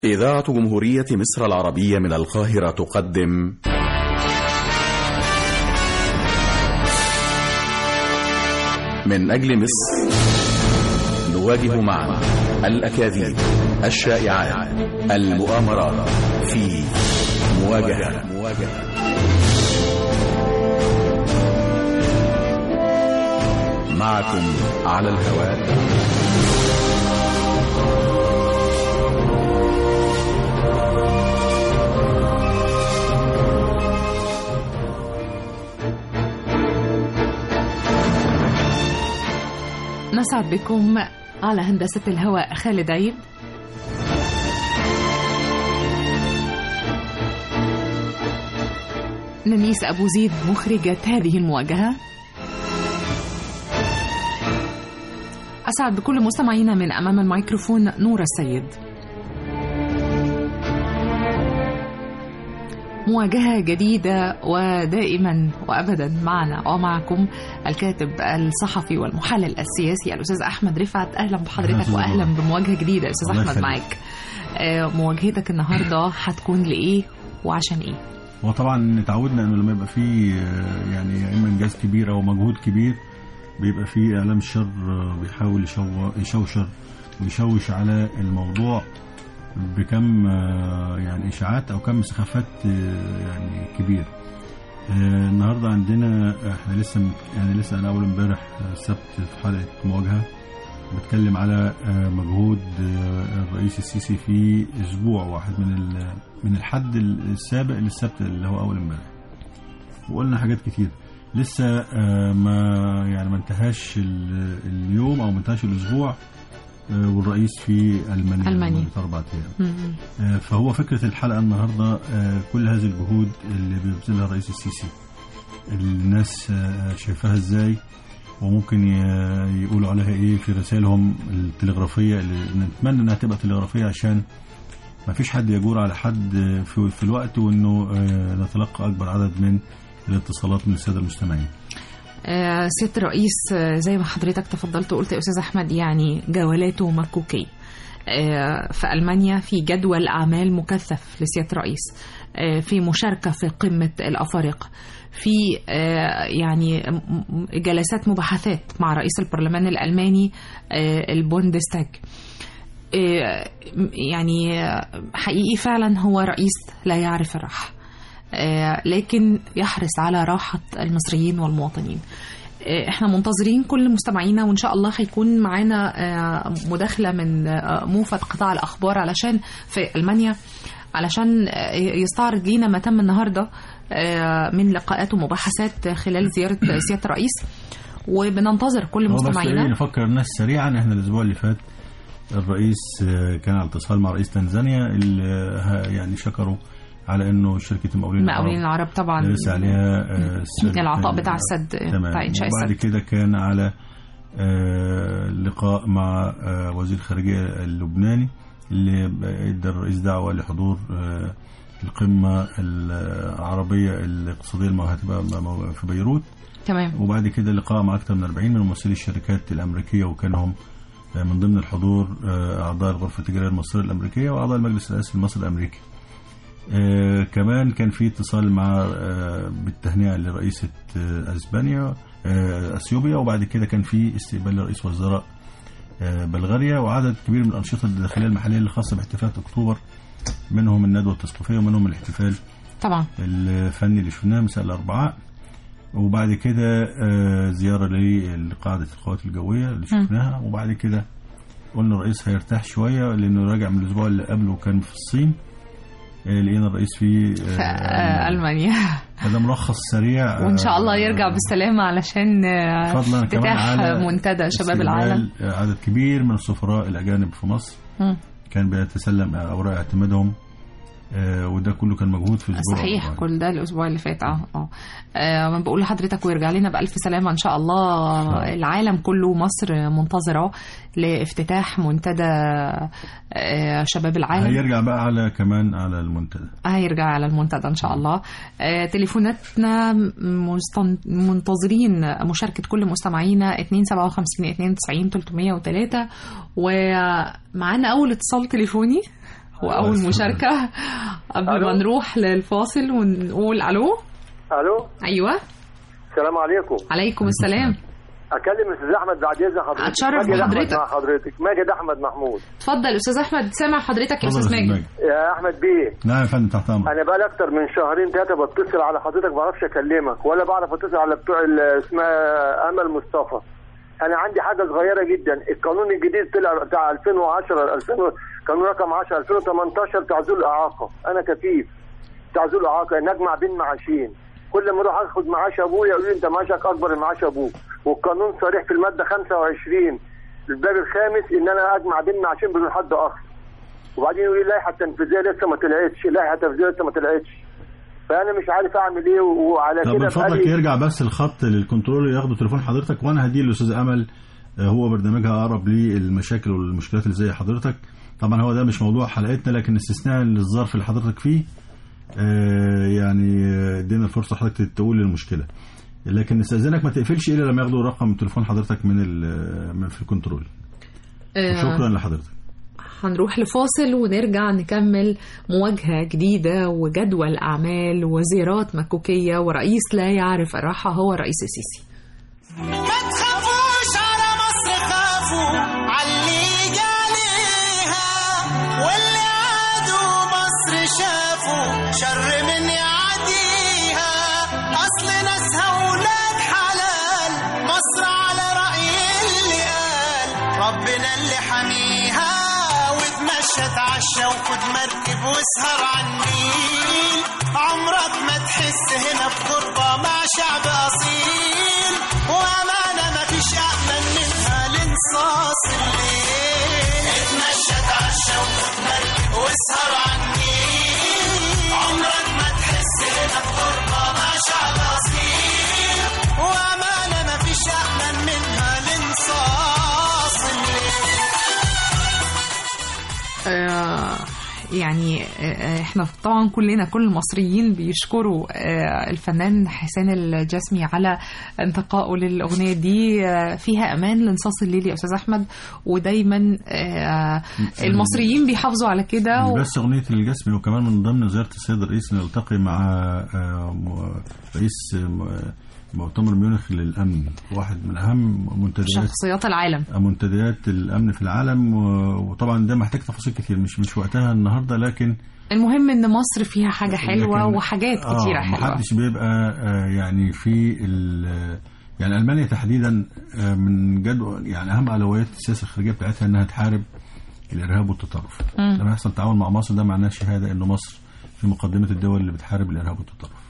إذاعة جمهورية مصر العربية من القاهرة تقدم من أجل مصر نواجه معا الأكاذيب الشائعات المؤامرات في مواجهة معكم على الهواء نسعد بكم على هندسة الهواء خالد عيد ننيس أبو زيد مخرجة هذه المواجهة أسعد بكل مستمعينا من أمام الميكروفون نور السيد مواجهة جديدة ودائما وأبدا معنا ومعكم الكاتب الصحفي والمحلل السياسي الأستاذ أحمد رفعت أهلا بحضرتك وأهلا بمواجهة جديدة أستاذ الله أحمد يخليك. معاك آه، مواجهتك النهاردة هتكون لإيه وعشان إيه وطبعا اتعودنا انه لما يبقى فيه آه، يعني يا اما انجاز كبير او مجهود كبير بيبقى فيه اعلام الشر آه، بيحاول يشو- يشوشر ويشوش على الموضوع بكم آه، يعني اشاعات او كم سخافات آه، يعني كبير آه، النهارده عندنا احنا لسه من- يعني لسه انا اول امبارح آه، السبت في حلقه مواجهه بتكلم على آه، مجهود آه، الرئيس السيسي في اسبوع واحد من ال- من الحد السابق للسبت اللي هو اول امبارح وقلنا حاجات كتير لسه آه، ما يعني ما انتهاش ال- اليوم او ما انتهاش الاسبوع آه، والرئيس في المانيا ألمانيا. لمدة اربع ايام م- آه، فهو فكرة الحلقة النهاردة آه، كل هذه الجهود اللي بيبذلها الرئيس السيسي الناس آه، شايفاها ازاي وممكن ي- يقولوا عليها ايه في رسائلهم التلغرافية اللي نتمنى انها تبقى تلغرافية عشان ما فيش حد يجور على حد آه، في, في الوقت وانه آه، نتلقى اكبر عدد من الاتصالات من السادة المستمعين آه، سيادة الرئيس آه، زي ما حضرتك تفضلت وقلت يا أستاذ أحمد يعني جولاته مكوكية آه، في ألمانيا في جدول أعمال مكثف لسيادة الرئيس آه، في مشاركة في قمة الأفارقة في آه، يعني م- م- جلسات مباحثات مع رئيس البرلمان الألماني آه، البوندستاج آه، يعني آه، حقيقي فعلا هو رئيس لا يعرف الراحة آه، لكن يحرص على راحة المصريين والمواطنين آه، احنا منتظرين كل مستمعينا وان شاء الله هيكون معانا آه، مداخلة من آه، موفد قطاع الأخبار علشان في ألمانيا علشان آه، يستعرض لينا ما تم النهاردة آه، من لقاءات ومباحثات خلال زيارة سيادة الرئيس وبننتظر كل هو بس ايه مستمعينا نفكر الناس سريعا احنا الاسبوع اللي فات الرئيس آه، كان على اتصال مع رئيس تنزانيا اللي آه، يعني شكروا على انه شركه المقاولين مقاولين العرب طبعا لسه عليها آه، السد العطاء بتاع السد تمام بتاع إنشاء وبعد السد كده كان على آه، لقاء مع آه، وزير الخارجيه اللبناني اللي ادى الرئيس دعوه لحضور آه، القمه العربيه الاقتصاديه اللي هتبقى م- في بيروت تمام وبعد كده لقاء مع اكثر من 40 من ممثلي الشركات الامريكيه وكان هم آه، من ضمن الحضور آه، اعضاء الغرفه التجاريه المصريه الامريكيه واعضاء المجلس الرئاسي المصري الامريكي. آه، كمان كان في اتصال مع آه، بالتهنئه لرئيسه آه، اسبانيا آه، اثيوبيا وبعد كده كان في استقبال لرئيس وزراء آه، بلغاريا وعدد كبير من الانشطه الداخليه المحليه اللي خاصه باحتفالات اكتوبر منهم الندوه التثقيفيه ومنهم الاحتفال طبعا الفني اللي شفناه مساء الاربعاء وبعد كده آه، زياره لقاعده القوات الجويه اللي مم. شفناها وبعد كده قلنا الرئيس هيرتاح شويه لانه راجع من الاسبوع اللي قبله كان في الصين آه، لقينا الرئيس في في آه، آه، ألمانيا هذا ملخص سريع وان شاء الله آه، يرجع بالسلامه علشان آه، فضلا كمان افتتاح على منتدى شباب استقبال، العالم آه، عدد كبير من السفراء الاجانب في مصر مم. كان بيتسلم اوراق اعتمادهم آه، وده كله كان مجهود في اسبوع صحيح واحد. كل ده الاسبوع اللي فات اه اه آه، ما بقول لحضرتك ويرجع لنا بالف سلامه ان شاء الله آه. العالم كله مصر منتظره لافتتاح منتدى آه، شباب العالم هيرجع بقى على كمان على المنتدى هيرجع على المنتدى ان شاء الله آه، تليفوناتنا مستن- منتظرين مشاركه كل مستمعينا 257 92 303 ومعانا اول اتصال تليفوني واول الله مشاركه قبل ألو. ما نروح للفاصل ونقول الو الو ايوه السلام عليكم عليكم السلام اكلم استاذ احمد بعد اذن حضرتك أتشرف ماجد أحمد بحضرتك. مع حضرتك ماجد احمد محمود اتفضل استاذ احمد سامع حضرتك يا اتفضل استاذ يا أستاذ ماجد يا احمد بيه نعم يا فندم تحت امرك انا بقى اكتر من شهرين ثلاثه بتصل على حضرتك ما بعرفش اكلمك ولا بعرف اتصل على بتوع ال- اسمها امل مصطفى انا عندي حاجه صغيره جدا القانون الجديد طلع بتاع 2010 2000 قانون رقم 10 2018 بتاع ذو الاعاقه انا كفيف بتاع ذو الاعاقه ان اجمع بين معاشين كل ما اروح اخد معاش ابويا يقول لي انت معاشك اكبر من معاش ابوك والقانون صريح في الماده 25 الباب الخامس ان انا اجمع بين معاشين بدون حد اخر وبعدين يقول لي اللائحه التنفيذيه لسه ما طلعتش اللائحه التنفيذيه لسه ما طلعتش فانا مش عارف اعمل ايه وعلى طب كده من فضلك بقالي- يرجع بس الخط للكنترول ياخدوا تليفون حضرتك وانا هديه للاستاذ امل آه، هو برنامجها اقرب للمشاكل والمشكلات اللي زي حضرتك طبعا هو ده مش موضوع حلقتنا لكن استثناء للظرف اللي حضرتك فيه آه، يعني آه، ادينا الفرصه حضرتك تقول المشكله لكن نستاذنك ما تقفلش الا لما ياخدوا رقم تليفون حضرتك من ال- من في الكنترول آه، شكرا لحضرتك هنروح لفاصل ونرجع نكمل مواجهة جديدة وجدول أعمال وزيارات مكوكية ورئيس لا يعرف الراحة هو الرئيس السيسي ما تخافوش على مصر خافوا عاللي جاليها واللي عادوا مصر شافوا شر من يعديها اصل ناسها ولاد حلال مصر على رأي اللي قال ربنا اللي حميها واتمشى اتعشى وخد مركب واسهر على النيل عمرك ما تحس هنا بغربة مع شعب أصيل وأمانة مفيش أأمن منها لانصاص الليل اتمشى اتعشى وخد مركب واسهر على النيل عمرك ما تحس هنا بغربة مع شعب أصيل وأمانة مفيش أأمن منها لانصاص الليل آه، يعني آه، احنا طبعا كلنا كل المصريين بيشكروا آه، الفنان حسين الجسمي على انتقائه للاغنيه دي آه، فيها امان لانصاص الليل يا استاذ احمد ودايما آه، المصريين بيحافظوا على كده مش و- بس اغنيه الجسمي وكمان من ضمن زياره السيد الرئيس نلتقي مع آه، م- رئيس م- مؤتمر ميونخ للامن واحد من اهم منتديات شخصيات العالم منتديات الامن في العالم و- وطبعا ده محتاج تفاصيل كتير مش مش وقتها النهارده لكن المهم ان مصر فيها حاجه حلوه لكن- وحاجات كتيره آه حلوه محدش بيبقى آه يعني في ال- يعني المانيا تحديدا آه من جدول يعني اهم اولويات السياسه الخارجيه بتاعتها انها تحارب الارهاب والتطرف مم. لما يحصل تعاون مع مصر ده معناه شهاده انه مصر في مقدمه الدول اللي بتحارب الارهاب والتطرف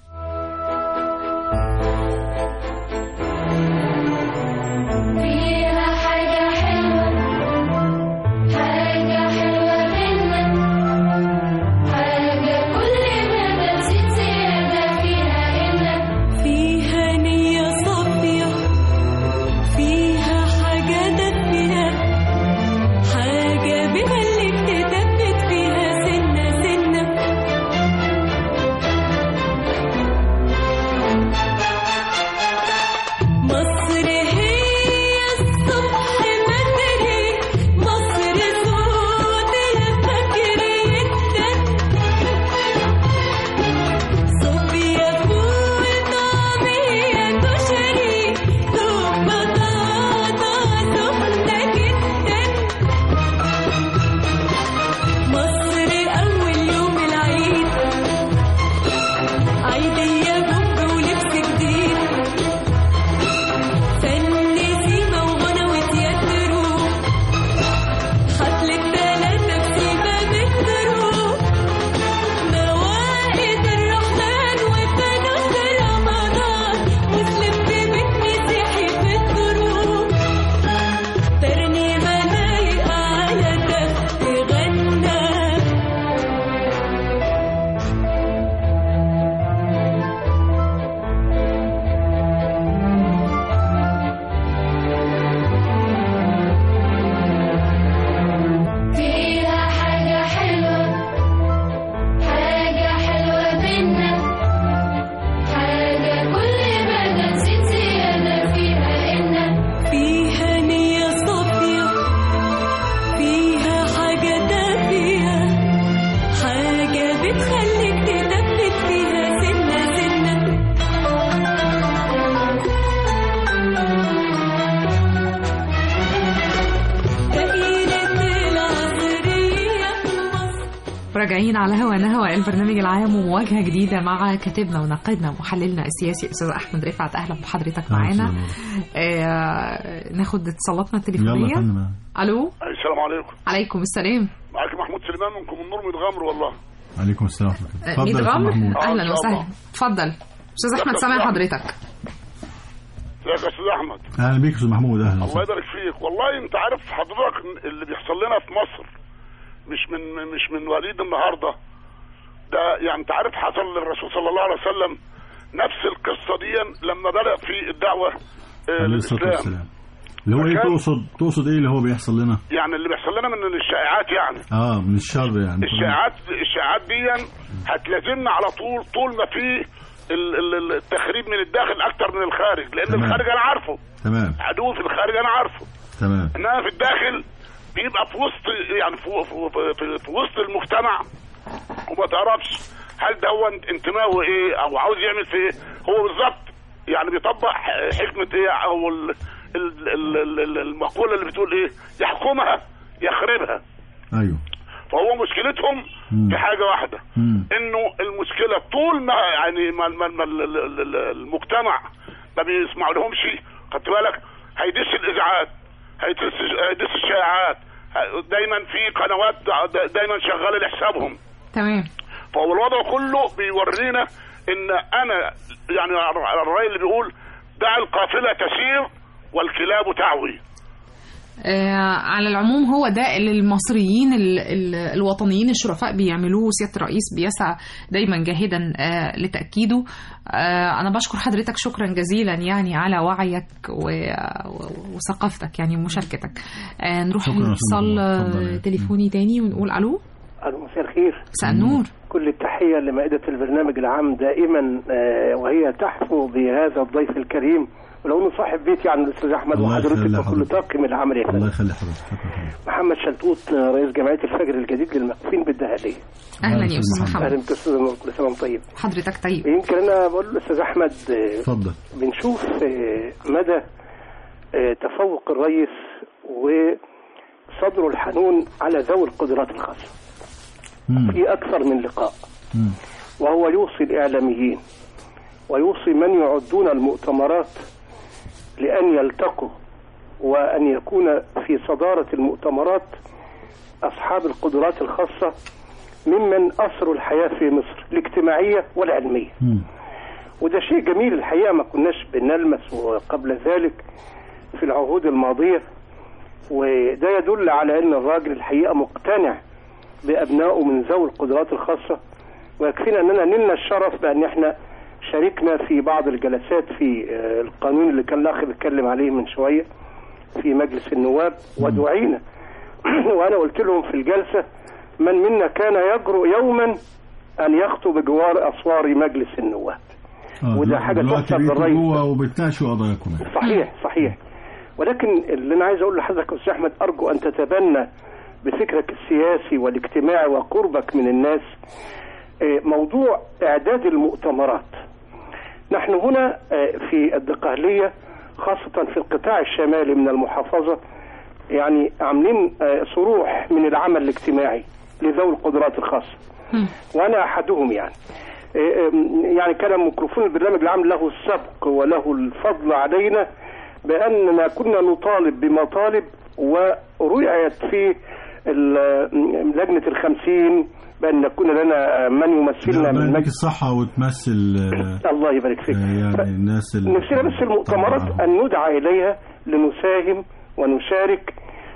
فيها حاجة حلوة حاجة حلوة منك حاجة كل ما بتزيد زيادة فيها إنك فيها نية صافية فيها حاجة دافية حاجة بتخليك تثبت فيها سنة سنة بتخليك تثبت فيها سنة سنة دائرة العصرية في مصر راجعين على هوا نهوى البرنامج العام ومواجهه جديده مع كاتبنا وناقدنا ومحللنا السياسي استاذ احمد رفعت اهلا بحضرتك معانا آه ناخد اتصالاتنا يلا يا التليفونيه فندم الو السلام عليكم عليكم السلام معاك محمود سليمان منكم من نور من غمر والله عليكم السلام ورحمه الله آه، ميت اتفضل يا أستاذ غمر محمود آه، إن اهلا شاء وسهلا الله. اتفضل استاذ احمد سامع حضرتك ازيك يا استاذ احمد اهلا بيك يا استاذ محمود اهلا الله وسهلا. يبارك فيك والله انت عارف حضرتك اللي بيحصل لنا في مصر مش من مش من وليد النهارده ده يعني انت عارف حصل للرسول صلى الله عليه وسلم نفس القصه دي لما بدا في الدعوه آه، عليه الصلاه للاسلام والسلام اللي هو ايه فكان- تقصد تقصد ايه اللي هو بيحصل لنا يعني اللي بيحصل لنا من الشائعات يعني اه من الشر يعني الشائعات الشائعات دي هتلازمنا على طول طول ما في ال- ال- ال- التخريب من الداخل اكتر من الخارج لان تمام. الخارج انا عارفه تمام عدو في الخارج انا عارفه تمام انما في الداخل بيبقى في وسط يعني في, في, في, في وسط المجتمع وما تعرفش هل ده هو انتمائه ايه او عاوز يعمل في ايه هو بالظبط يعني بيطبق حكمه ايه او ال- ال- ال- ال- ال- المقوله اللي بتقول ايه يحكمها يخربها ايوه فهو مشكلتهم مم. في حاجه واحده مم. انه المشكله طول ما يعني ما ما ما ال- ال- ال- المجتمع ما بيسمع لهمش خدت بالك هيدس الاذاعات هيدس هيدس الشائعات ه- دايما في قنوات دا- دايما شغاله لحسابهم تمام فهو الوضع كله بيورينا ان انا يعني الراي اللي بيقول دع القافله تسير والكلاب تعوي آه على العموم هو ده اللي المصريين ال ال الوطنيين الشرفاء بيعملوه سياده الرئيس بيسعى دايما جاهدا آه لتاكيده آه انا بشكر حضرتك شكرا جزيلا يعني على وعيك و- و- وثقافتك يعني ومشاركتك آه نروح شكراً يا لاتصال فندم. اتفضل. آه، تليفوني تاني ونقول الو ألو، مساء الخير مساء النور كل التحية لمائدة البرنامج العام دائما آه، وهي تحفو بهذا الضيف الكريم ولو انه صاحب بيت يعني الاستاذ احمد الله وحضرتك يخلي وكل حضرتك. طاقم العمل يا الله فندم يخلي حضرتك شكرا حضرتك. محمد شلتوت آه، رئيس جمعية الفجر الجديد للمكفوفين بالدهالية اهلا أهلا يا أستاذ استاذ محمد. اهلا محمد بك استاذ نور، كل سنة وأنت طيب حضرتك طيب يمكن انا بقول للاستاذ احمد آه، اتفضل بنشوف آه، مدى آه، تفوق الرئيس وصدره الحنون على ذوي القدرات الخاصة مم. في أكثر من لقاء مم. وهو يوصي الإعلاميين ويوصي من يعدون المؤتمرات لأن يلتقوا وأن يكون في صدارة المؤتمرات أصحاب القدرات الخاصة ممن أسروا الحياة في مصر الاجتماعية والعلمية مم. وده شيء جميل الحقيقة ما كناش بنلمس قبل ذلك في العهود الماضية وده يدل على أن الراجل الحقيقة مقتنع بأبنائه من ذوي القدرات الخاصة ويكفينا أننا نلنا الشرف بأن احنا شاركنا في بعض الجلسات في آه، القانون اللي كان الأخ بيتكلم عليه من شوية في مجلس النواب ودعينا وأنا قلت لهم في الجلسة من منا كان يجرؤ يوما أن يخطو بجوار أسوار مجلس النواب آه، وده حاجة دلوقتي تحسب بقيتوا للرئيس. جوه وبتناقشوا قضاياكم يعني. صحيح صحيح ولكن اللي انا عايز اقول لحضرتك يا استاذ احمد ارجو ان تتبنى بفكرك السياسي والاجتماعي وقربك من الناس آه، موضوع اعداد المؤتمرات نحن هنا آه، في الدقهليه خاصه في القطاع الشمالي من المحافظه يعني عاملين آه، صروح من العمل الاجتماعي لذوي القدرات الخاصه وانا احدهم يعني آه، آم، يعني كان ميكروفون البرنامج العام له السبق وله الفضل علينا باننا كنا نطالب بمطالب ورؤيت في ال- لجنه الخمسين بان يكون لنا من يمثلنا لا، من ربنا يديك مجلس الصحة وتمثل آه، الله يبارك فيك آه، يعني ف- الناس اللي نفسنا بس المؤتمرات أن ندعى إليها لنساهم ونشارك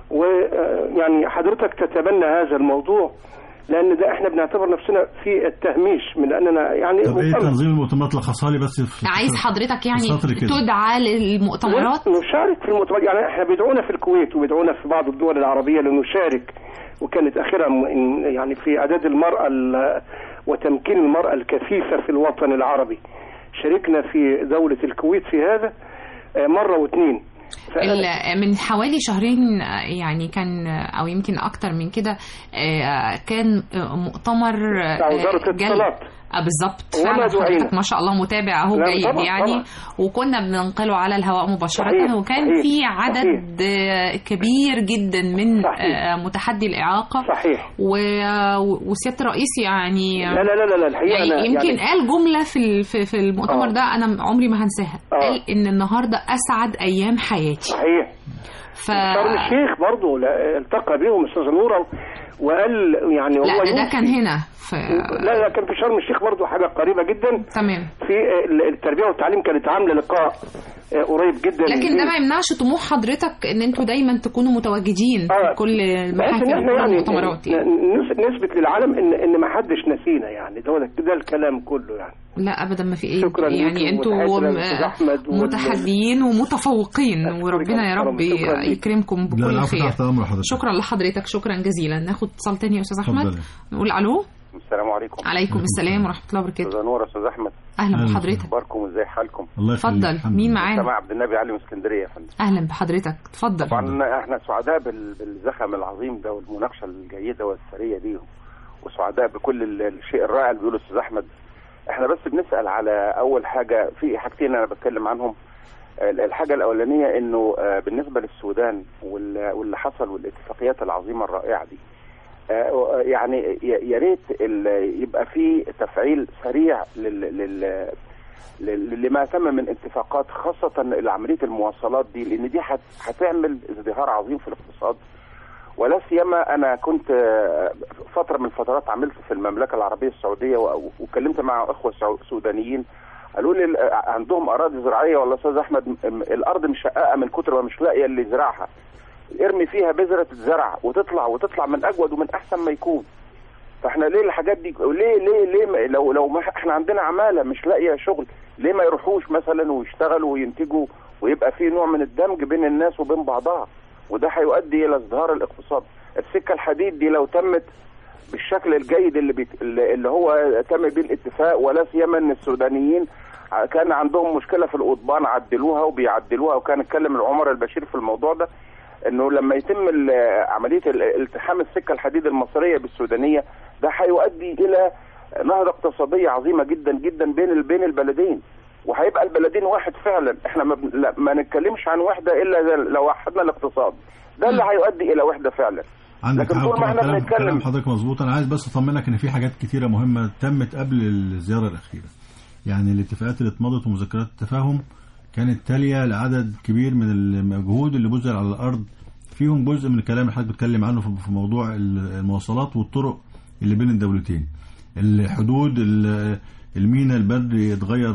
ويعني حضرتك تتبنى هذا الموضوع لأن ده احنا بنعتبر نفسنا في التهميش من أننا يعني طب ايه ربما تنظيم المؤتمرات لخصها لي بس في عايز حضرتك يعني سطر كده. تدعى للمؤتمرات نشارك في المؤتمرات يعني احنا بيدعونا في الكويت وبيدعونا في بعض الدول العربية لنشارك وكانت أخيرا م- يعني في إعداد المرأة ال- وتمكين المرأة الكفيفة في الوطن العربي شاركنا في دولة الكويت في هذا آه، مرة واثنين فأنا- ال- من حوالي شهرين آه، يعني كان آه، او يمكن اكتر من كده آه، كان آه، مؤتمر آه، بتاع وزارة جل- الاتصالات. اه بالظبط وما فعلا دعينا. حضرتك ما شاء الله متابع اهو لا، جيد طبعاً، يعني طبعاً. وكنا بننقله على الهواء مباشرة صحيح، وكان صحيح، في عدد آه، كبير جدا من صحيح. آه، متحدي الإعاقة صحيح و- وسيادة الرئيس يعني لا لا لا لا, لا الحقيقه يعني أنا يمكن يعني قال جملة في ال- في في المؤتمر آه. ده أنا عمري ما هنساها آه. قال إن النهاردة أسعد أيام حياتي صحيح ف شرم الشيخ برضه لا- التقى بهم استاذ نورا وقال يعني هو لا ده, ده يوصي- كان هنا في لا لا كان في شرم الشيخ برضه حاجه قريبه جدا تمام في ال- التربيه والتعليم كانت عامله لقاء آه، قريب جدا لكن ده ما يمنعش طموح حضرتك ان انتوا دايما تكونوا متواجدين آه. في كل بحيث المحافل ان احنا وكل يعني المؤتمرات يعني. ن- نس- نثبت للعالم ان ان ما حدش نسينا يعني ده ده, ده الكلام كله يعني لا ابدا ما في ايه شكراً يعني ليكم انتوا وتحياتي م- للأستاذ أحمد وال- متحديين ومتفوقين أشكرك وربنا يا محترم. رب شكراً ليك. يكرمكم لا بكل العفو خير تحت امر حضرتك شكرا لحضرتك شكرا جزيلا ناخد اتصال تاني يا استاذ احمد اتفضلي. نقول الو السلام عليكم عليكم السلام ورحمه الله وبركاته استاذ نور استاذ احمد اهلا أهلا بحضرتك اخباركم ازاي حالكم الله يخليك اتفضل الحمد مين لله. معانا سماع عبد النبي علي من اسكندريه يا فندم اهلا بحضرتك اتفضل طبعا احنا سعداء بال- بالزخم العظيم ده والمناقشه الجيده والثريه دي وسعداء بكل ال- الشيء الرائع اللي بيقوله الاستاذ احمد احنا بس بنسال على اول حاجه في حاجتين انا بتكلم عنهم ال- الحاجه الاولانيه انه آه، بالنسبه للسودان وال- واللي حصل والاتفاقيات العظيمه الرائعه دي آه، يعني ي- يا ريت ال- يبقى في تفعيل سريع لل لل لل- لما تم من اتفاقات خاصة لعملية المواصلات دي لأن دي هت- هتعمل ازدهار عظيم في الاقتصاد ولا سيما أنا كنت آه، فترة من الفترات عملت في المملكة العربية السعودية و- وكلمت مع أخوة سعو- سودانيين قالوا لي ال- عندهم أراضي زراعية والله أستاذ أحمد م- م- الأرض مشققة من كتر ما مش لاقية اللي يزرعها ارمي فيها بذرة الزرع وتطلع وتطلع من أجود ومن أحسن ما يكون فاحنا ليه الحاجات دي ليه ليه ليه ما- لو لو ما احنا عندنا عماله مش لاقيه شغل ليه ما يروحوش مثلا ويشتغلوا وينتجوا ويبقى في نوع من الدمج بين الناس وبين بعضها وده هيؤدي الى ازدهار الاقتصاد السكه الحديد دي لو تمت بالشكل الجيد اللي بيت... اللي هو تم بيه الاتفاق ولا سيما ان السودانيين كان عندهم مشكله في القضبان عدلوها وبيعدلوها وكان اتكلم العمر البشير في الموضوع ده انه لما يتم ال- عمليه ال- التحام السكه الحديد المصريه بالسودانيه ده هيؤدي الى نهضه اقتصاديه عظيمه جدا جدا بين ال- بين البلدين وهيبقى البلدين واحد فعلا احنا ما, بن- لا- ما نتكلمش عن وحده الا إذا لو وحدنا الاقتصاد ده اللي هيؤدي الى وحده فعلا عندك لكن حق طول ما طبعا احنا كلام, بنتكلم- كلام حضرتك مظبوط انا عايز بس اطمنك ان في حاجات كتيره مهمه تمت قبل الزياره الاخيره يعني الاتفاقات اللي اتمضت ومذكرات التفاهم كانت تاليه لعدد كبير من المجهود اللي بذل على الارض فيهم جزء من الكلام اللي حضرتك بتتكلم عنه في في موضوع المواصلات والطرق اللي بين الدولتين الحدود ال- المينا البري اتغير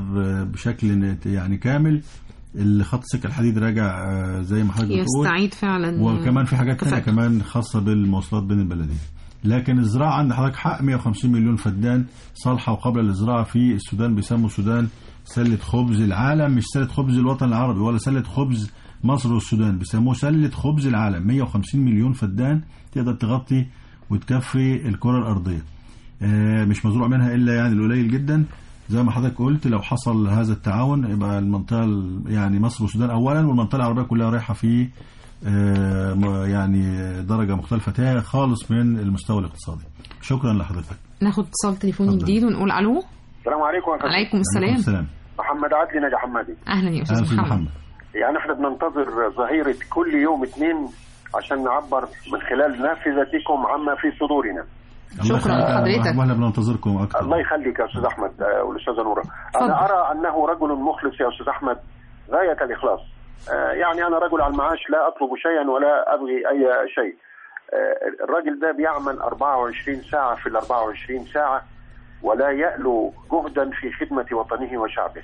بشكل يعني كامل الخط السكه الحديد راجع زي ما حضرتك بتقول يستعيد فعلا وكمان في حاجات تانية كفاءته. كمان خاصة بالمواصلات بين البلدين لكن الزراعة عند حضرتك حق 150 مليون فدان صالحة وقابلة للزراعة في السودان بيسموا السودان سلة خبز العالم مش سلة خبز الوطن العربي ولا سلة خبز مصر والسودان بيسموه سلة خبز العالم 150 مليون فدان تقدر تغطي وتكفي الكرة الأرضية آه، مش مزروع منها إلا يعني القليل جدا زي ما حضرتك قلت لو حصل هذا التعاون يبقى المنطقة ال- يعني مصر والسودان أولا والمنطقة العربية كلها رايحة في آه، م- يعني درجة مختلفة تا- خالص من المستوى الاقتصادي شكرا لحضرتك ناخد اتصال تليفوني اتفضل. جديد ونقول الو السلام عليكم يا فندم. عليكم عليكم السلام السلام محمد عدلي نجا حمادي اهلا يا أهلا استاذ أستاذ محمد محمد يعني احنا بننتظر ظهيرة كل يوم اثنين عشان نعبر من خلال نافذتكم عما في صدورنا الله شكراً يخليك. لحضرتك. واحنا بننتظركم أكثر الله يخليك يا استاذ احمد آه، والاستاذه نوره اتفضل. انا ارى انه رجل مخلص يا استاذ احمد غايه الاخلاص آه، يعني انا رجل على المعاش لا اطلب شيئا ولا ابغي اي شيء آه، الراجل ده بيعمل 24 ساعه في ال 24 ساعه ولا يألو جهدا في خدمه وطنه وشعبه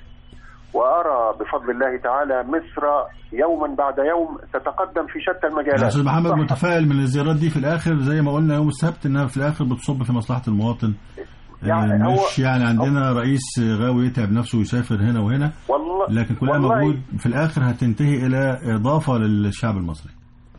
وارى بفضل الله تعالى مصر يوما بعد يوم تتقدم في شتى يا المجالات استاذ محمد صح. متفائل من الزيارات دي في الاخر زي ما قلنا يوم السبت انها في الاخر بتصب في مصلحه المواطن يعني آه، هو- مش يعني عندنا رئيس غاوي يتعب نفسه ويسافر هنا وهنا والله لكن كلها والله مجهود في الاخر هتنتهي الى اضافه للشعب المصري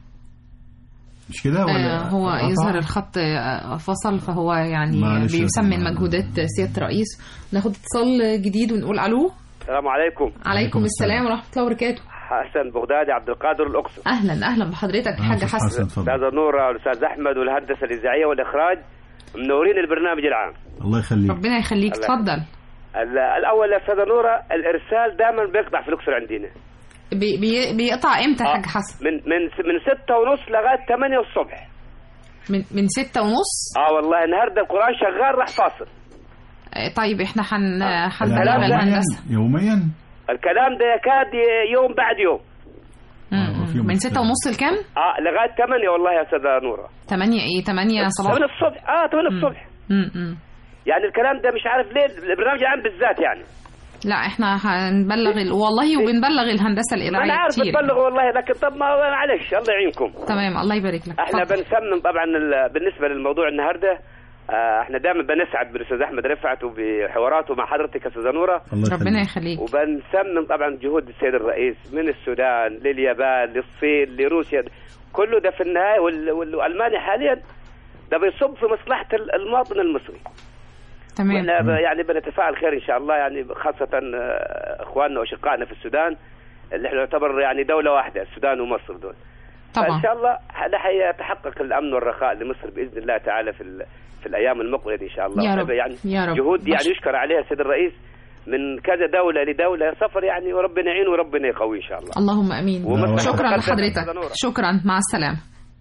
مش كده آه، ولا هو قطع؟ يظهر الخط آه، فصل فهو يعني معلش يا بيسمن سيدي. مجهودات سياده الرئيس ناخد اتصال جديد ونقول الو السلام عليكم عليكم السلام ورحمه الله وبركاته حسن بغدادي عبد القادر الاقصر اهلا اهلا بحضرتك حاج حسن استاذه نوره والاستاذ احمد والهندسه الاذاعيه والاخراج منورين البرنامج العام الله يخليك ربنا يخليك الله. اتفضل ال- الاول يا استاذه نوره الارسال دائما بيقطع في الاقصر عندنا بي بي بيقطع امتى آه. حاج حسن من من من ستة ونص لغايه 8 الصبح من من ستة ونص اه والله النهارده القران شغال راح فاصل آه، طيب احنا هن هنبلغ الكلام ده الهندسه يوميا الكلام ده يكاد ي- يوم بعد يوم مم. من ستة ونص لكام؟ اه لغايه 8 والله يا استاذه نوره تمانية ايه تمانية صباح 8 الصبح اه 8 الصبح م-م. يعني الكلام ده مش عارف ليه البرنامج العام بالذات يعني لا احنا هنبلغ ال... والله وبنبلغ الهندسة ما الإذاعية انا عارف كتير بتبلغ والله لكن طب ما معلش الله يعينكم تمام الله يبارك لك احنا اتفضل. بنسمم طبعا ال- بالنسبه للموضوع النهارده آه، احنا دائما بنسعد بالاستاذ احمد رفعت وبحواراته مع حضرتك يا استاذه نوره ربنا يخليك وبنسمم طبعا جهود السيد الرئيس من السودان لليابان للصين لروسيا كله ده في النهايه وال- وال- والمانيا حاليا ده بيصب في مصلحه ال- المواطن المصري تمام واحنا ب- يعني بنتفاعل خير ان شاء الله يعني خاصه آه، اخواننا واشقائنا في السودان اللي احنا نعتبر يعني دوله واحده السودان ومصر دول طبعا. فان شاء الله ده حيتحقق الامن والرخاء لمصر باذن الله تعالى في ال- في الايام المقبله دي ان شاء الله يا رب. يعني يا رب. جهود يعني مش- يشكر عليها السيد الرئيس من كذا دوله لدوله سفر يعني وربنا يعين وربنا يقوي ان شاء الله اللهم امين ومصر شكرا تقدم لحضرتك أستاذة نورة. شكرا مع السلامة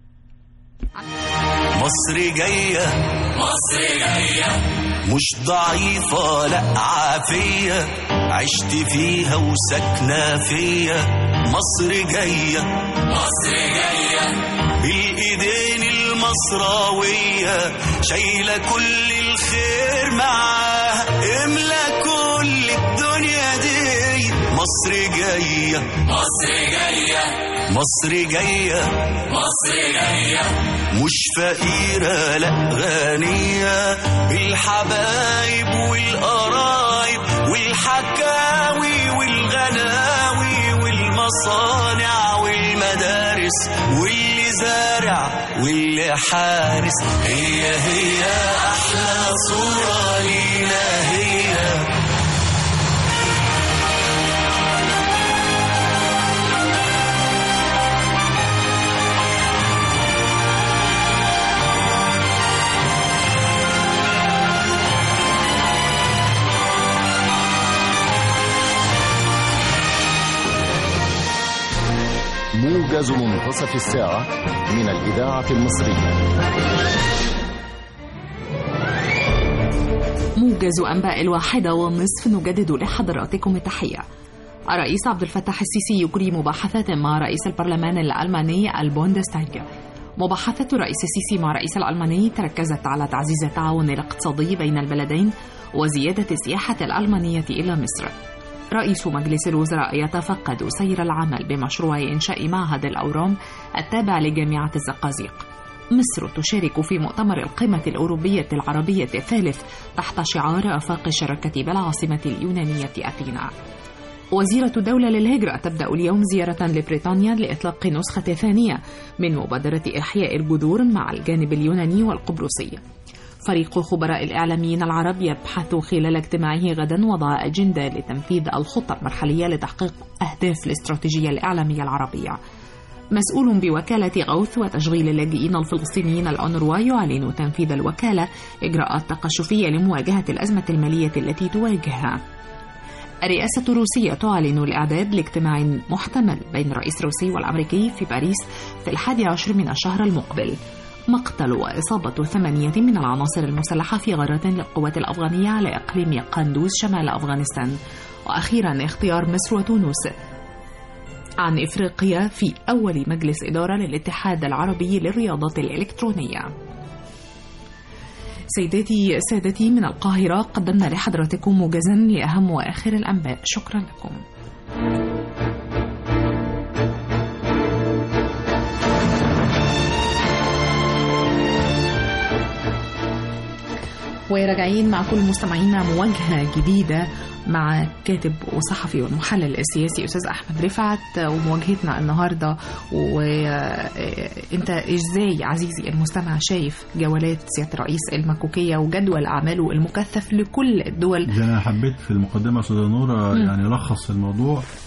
مصر جاية مصر جاية مش ضعيفة لا عافية عشت فيها وسكنة فيا مصر جاية مصر جاية بالإيدين المصراوية شايلة كل الخير معاها املى كل الدنيا دي مصر جاية مصر جاية مصر جاية مصر جاية مش فقيرة لا غنية بالحبايب والقرايب والحكاوي والغناوي والمصانع والمدارس واللي زارع واللي حارس هي هي أحلى صورة لينا هي موجز منتصف الساعة من الإذاعة المصرية موجز أنباء الواحدة والنصف نجدد لحضراتكم التحية الرئيس عبد الفتاح السيسي يجري مباحثات مع رئيس البرلمان الألماني البوندستاغ مباحثات الرئيس السيسي مع الرئيس الألماني تركزت على تعزيز التعاون الاقتصادي بين البلدين وزيادة السياحة الألمانية إلى مصر رئيس مجلس الوزراء يتفقد سير العمل بمشروع إنشاء معهد الأورام التابع لجامعة الزقازيق مصر تشارك في مؤتمر القمة الأوروبية العربية الثالث تحت شعار آفاق الشراكة بالعاصمة اليونانية أثينا وزيرة الدولة للهجرة تبدأ اليوم زيارة لبريطانيا لإطلاق نسخة ثانية من مبادرة إحياء الجذور مع الجانب اليوناني والقبرصي فريق خبراء الإعلاميين العرب يبحث خلال اجتماعه غدا وضع أجندة لتنفيذ الخطة المرحلية لتحقيق أهداف الاستراتيجية الإعلامية العربية مسؤول بوكالة غوث وتشغيل اللاجئين الفلسطينيين الأونروا يعلن تنفيذ الوكالة إجراءات تقشفية لمواجهة الأزمة المالية التي تواجهها الرئاسة الروسية تعلن الإعداد لاجتماع محتمل بين الرئيس الروسي والأمريكي في باريس في الحادي عشر من الشهر المقبل مقتل وإصابة ثمانية من العناصر المسلحة في غارات للقوات الأفغانية على إقليم قندوز شمال أفغانستان وأخيرا اختيار مصر وتونس عن إفريقيا في أول مجلس إدارة للاتحاد العربي للرياضات الإلكترونية سيداتي سادتي من القاهرة قدمنا لحضراتكم موجزا لأهم وآخر الأنباء شكرا لكم وراجعين مع كل مستمعينا مواجهة جديدة مع كاتب وصحفي والمحلل السياسي أستاذ أحمد رفعت ومواجهتنا النهاردة وأنت إزاي عزيزي المستمع شايف جولات سيادة الرئيس المكوكية وجدول أعماله المكثف لكل الدول ده انا حبيت في المقدمه استاذه نوره مم. يعني لخص الموضوع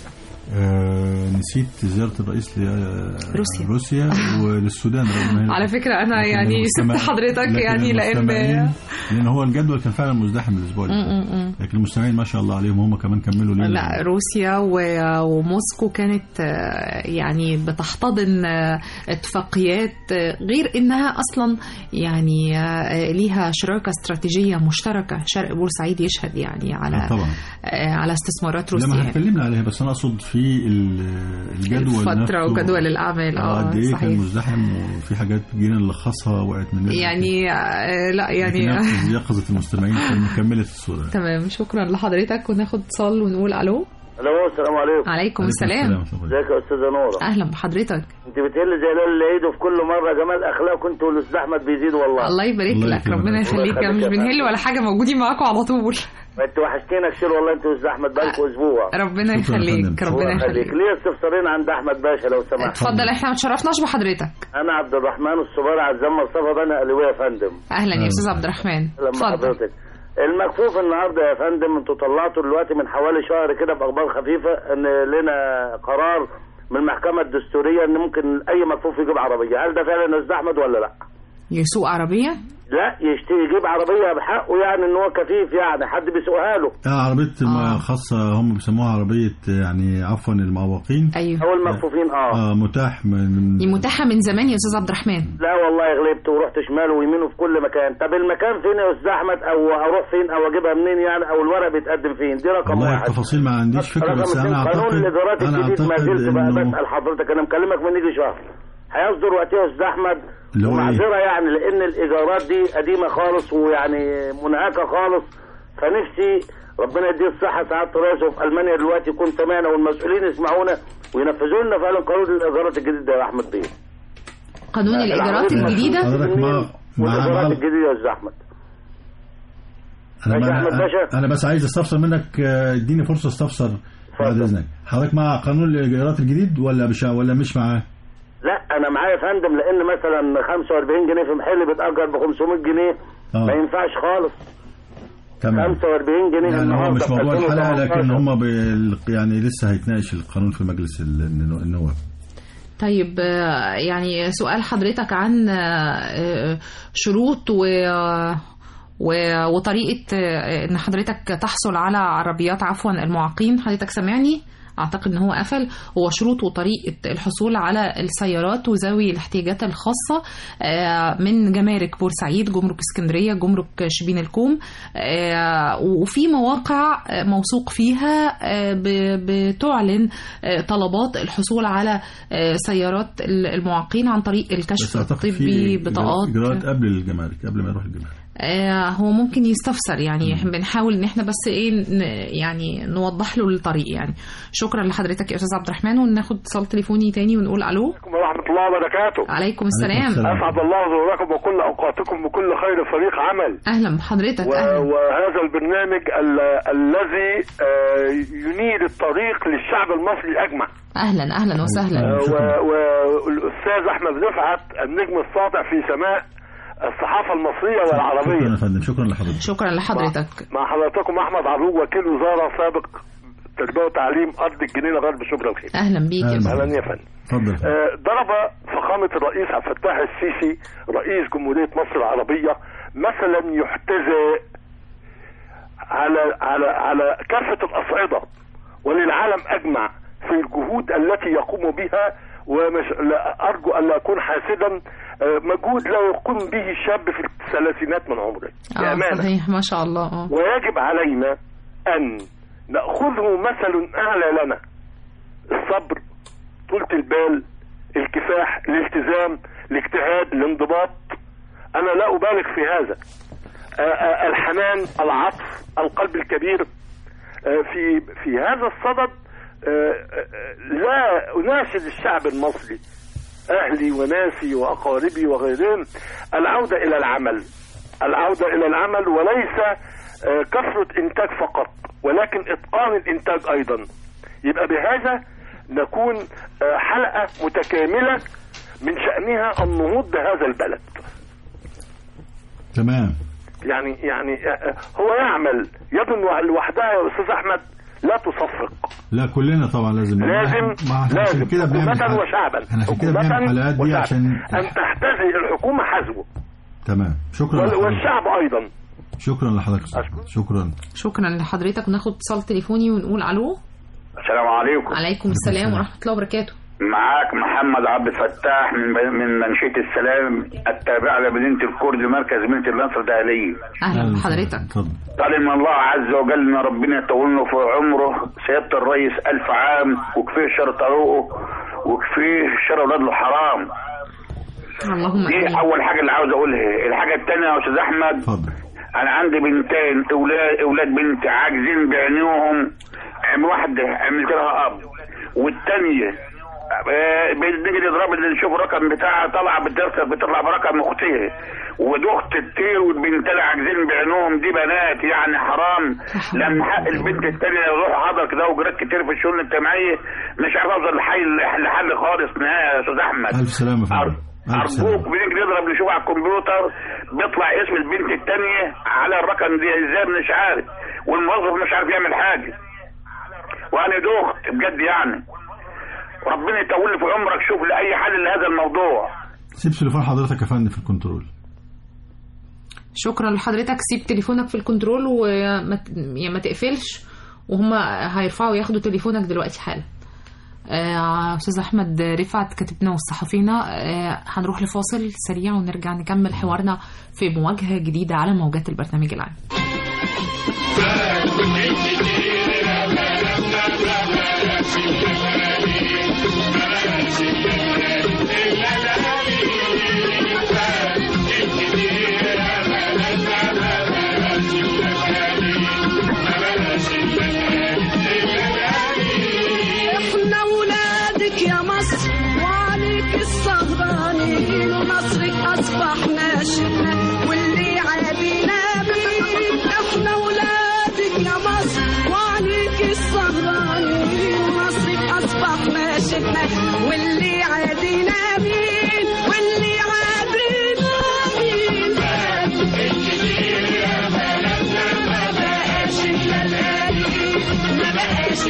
آه نسيت زيارة الرئيس روسيا. روسيا وللسودان رغم إن هي- على فكرة أنا لكن يعني المستمع- سبت حضرتك لكن يعني لأن المستمعين- لأن هو الجدول كان فعلا مزدحم الأسبوع اللي م- فات م- م. لكن المستمعين ما شاء الله عليهم هم كمان كملوا ليلة لا روسيا و- وموسكو كانت آه، يعني بتحتضن آه، اتفاقيات آه، غير انها اصلا يعني آه، ليها شراكه استراتيجيه مشتركه شرق بورسعيد يشهد يعني على آه، طبعا آه، على استثمارات لما روسيا اتكلمنا عليها بس انا اقصد في ال- الجدول الفترة نفسه. وجدول الأعمال، آه، قد ايه صحيح. كان مزدحم وفي حاجات جينا نلخصها وقعت مننا يعني آه، لا يعني لكن يقظة المستمعين كان كملت الصورة تمام شكرا لحضرتك وناخد اتصال ونقول الو الو السلام عليكم عليكم السلام ازيك يا استاذه نوره اهلا بحضرتك انت بتهل زي ليل العيد وفي كل مره جمال اخلاق كنت والاستاذ احمد بيزيد والله الله يبارك لك ربنا يخليك الله مش يخليك يا بنهل ولا حاجه موجودين معاكم على طول ما انت وحشتينا كتير والله انت والاستاذ احمد بقالكوا اسبوع ربنا يخليك ربنا يخليك ليه استفسارين عند احمد باشا لو سمحت اتفضل احنا ما تشرفناش بحضرتك انا عبد الرحمن الصباري عزام مصطفى بني الويه يا فندم اهلا يا استاذ عبد الرحمن لما اتفضل حضرتك المكفوف النهارده يا فندم انتوا طلعتوا دلوقتي من حوالي شهر كده في اخبار خفيفه ان لنا قرار من المحكمه الدستوريه ان ممكن اي مكفوف يجيب عربيه هل ده فعلا يا استاذ احمد ولا لا؟ يسوق عربيه لا يشتري يجيب عربيه بحقه يعني ان هو كفيف يعني حد بيسوقها له اه عربية آه. خاصة هم بيسموها عربية يعني عفوا المعوقين ايوه او المكفوفين اه اه متاح من دي متاحه من زمان يا استاذ عبد الرحمن لا والله غلبت ورحت شمال ويمين وفي كل مكان طب المكان فين يا استاذ احمد او اروح فين او اجيبها منين يعني او الورق بيتقدم فين دي رقم والله واحد التفاصيل ما عنديش فكرة رقم بس اتنين، انا قانون اعتقد الادارات انا الجديد ما اعتقد زلت بقى انه بسال حضرتك انا مكلمك من يجي شهر هيصدر وقتها يا استاذ احمد اللي هو إيه؟ ومعذره يعني لان الايجارات دي قديمه خالص ويعني منهكه خالص فنفسي ربنا يديه الصحه سعاده رئيسه في المانيا دلوقتي يكون سمعنا والمسؤولين يسمعونا وينفذوا لنا فعلا قانون الايجارات الجديد ده يا احمد بيه قانون الايجارات الجديده حضرتك ما مع والايجارات مع الجديده يا استاذ احمد انا ماشي يا أحمد انا, باشا. أنا بس عايز استفسر منك آه، اديني فرصة استفسر بعد اذنك حضرتك مع قانون الايجارات الجديد ولا مش ولا مش معاه؟ لا انا معايا يا فندم لان مثلا 45 جنيه في محل بيتاجر ب 500 جنيه آه. ما ينفعش خالص تمام 45 جنيه يعني هو النهارده مش في موضوع الحلقة 2018. لكن هم بال... يعني لسه هيتناقش القانون في مجلس ال- النواب طيب آه، يعني سؤال حضرتك عن آه، شروط و و- وطريقة آه، ان حضرتك تحصل على عربيات عفوا المعاقين حضرتك سامعني اعتقد ان هو قفل هو شروط وطريقة الحصول على السيارات وذوي الاحتياجات الخاصة آه، من جمارك بورسعيد جمرك اسكندرية جمرك شبين الكوم آه، وفي مواقع آه، موثوق فيها آه، ب- بتعلن آه، طلبات الحصول على آه، سيارات المعاقين عن طريق بس الكشف اعتقد الطبي في بطاقات اجراءات قبل الجمارك قبل ما يروح الجمارك آه، هو ممكن يستفسر يعني بنحاول ان احنا بس ايه ن- يعني نوضح له الطريق يعني شكرا لحضرتك يا استاذ عبد الرحمن وناخد اتصال تليفوني تاني ونقول الو ورحمة الله وبركاته عليكم السلام أسعد الله ظهوركم وكل أوقاتكم بكل خير فريق عمل اهلا بحضرتك و- اهلا وهذا البرنامج ال- الذي آه، ينير الطريق للشعب المصري أجمع اهلا اهلا وسهلا آه، و- والأستاذ أحمد رفعت النجم الساطع في سماء الصحافة المصرية شكرا والعربية يا فندم شكرا لحضرتك شكرا لحضرتك مع حضراتكم أحمد عروق وكيل وزارة سابق تربية وتعليم أرض الجنينة غرب شبرا الخير اهلا بيك يا أهلا فندم. يا فندم اتفضل آه، ضرب فخامة الرئيس عبد الفتاح السيسي رئيس جمهورية مصر العربية مثلا يحتذى على على على كافة الأصعدة وللعالم أجمع في الجهود التي يقوم بها ومش لا أرجو أن لا أكون حاسدا آه، مجهود لا يقوم به شاب في الثلاثينات من عمره اه بأمانة صحيح ما شاء الله اه ويجب علينا أن نأخذه مثل أعلى لنا الصبر طولة البال الكفاح الالتزام الاجتهاد الانضباط أنا لا أبالغ في هذا آه، آه، الحنان العطف القلب الكبير آه، في في هذا الصدد آه، آه، لا أناشد الشعب المصري أهلي وناسي وأقاربي وغيرهم العودة إلى العمل العودة إلى العمل وليس آه، كثرة إنتاج فقط ولكن إتقان الإنتاج أيضا يبقى بهذا نكون آه، حلقة متكاملة من شأنها النهوض بهذا البلد تمام يعني يعني آه، آه، هو يعمل يد لوحدها يا أستاذ أحمد لا تصفق لا كلنا طبعا لازم لازم ما عشان لازم كده بنعمل حكومة حلقة. وشعبا احنا عشان كده حكومة بنعمل الحلقات دي وشعبا. عشان ان تحتذي الحكومه حزبه تمام شكرا وال- لحضرتك. والشعب ايضا شكرا لحضرتك شكرا شكرا لحضرتك وناخد اتصال تليفوني ونقول الو السلام عليكم عليكم السلام ورحمه الله وبركاته معاك محمد عبد الفتاح من من منشية السلام التابعة لمدينة الكرد مركز مدينة النصر الدهلية اهلا بحضرتك طالب من الله عز وجل ان ربنا يطول له في عمره سيادة الرئيس ألف عام وكفيه شر طريقه وكفيه شر أولاد له حرام اللهم دي أول حاجة اللي عاوز أقولها الحاجة الثانية يا أستاذ أحمد أنا عندي بنتين أولاد أولاد بنتي عاجزين بعينيهم عم واحدة عملت لها أب والثانية آه، بنيجي نضرب اللي نشوف الرقم بتاعها طالعه بتركب بتطلع برقم اختها ودي اخت التير والبنت اللي عاجزين بعينهم دي بنات يعني حرام لما حق البنت التانية يروح حضر كده وجرات كتير في الشؤون الاجتماعيه مش عارف اوصل لحل لحل خالص نهائي يا استاذ احمد الف سلامه يا فندم الف سلامه ارجوك بنيجي نضرب نشوف على الكمبيوتر بيطلع اسم البنت التانية على الرقم دي ازاي مش عارف والموظف مش عارف يعمل حاجه وانا دخت بجد يعني ربنا يطول لي في عمرك شوف لي اي حل لهذا الموضوع سيب تليفون حضرتك يا فندم في الكنترول شكرا لحضرتك سيب تليفونك في الكنترول وما ت- يعني ما تقفلش وهم هيرفعوا ياخدوا تليفونك دلوقتي حالا آه، استاذ احمد رفعت كاتبنا والصحفينا آه، هنروح لفاصل سريع ونرجع نكمل حوارنا في مواجهه جديده على موجات البرنامج العام احنا ولادك يا مصر وعليك السهرانين ونصرك اصبح ناشئنا واللي عادينا بيك احنا ولادك يا مصر وعليك السهرانين ونصرك اصبح ناشئنا واللي عادينا بيك واللي عادينا بيك ما بقاش الليالي ما بقاش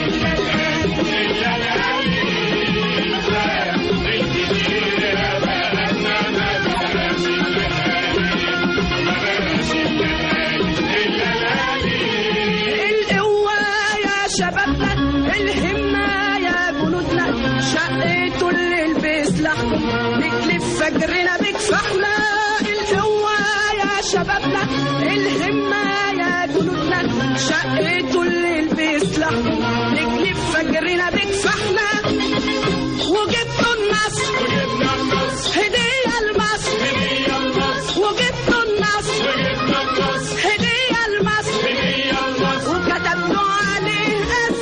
القوة يا شبابنا الهمة يا جنودنا شقيتوا اللي لبس لحكم نكلف فجرنا بكفاحنا القوة يا شبابنا الهمة يا جنودنا شقيتوا اللي لبس لحكم نكلف فجرنا بكفاحنا وجبتوا النصر هدية لمصر وجبتوا النصر هدية لمصر وكتبتوا عليه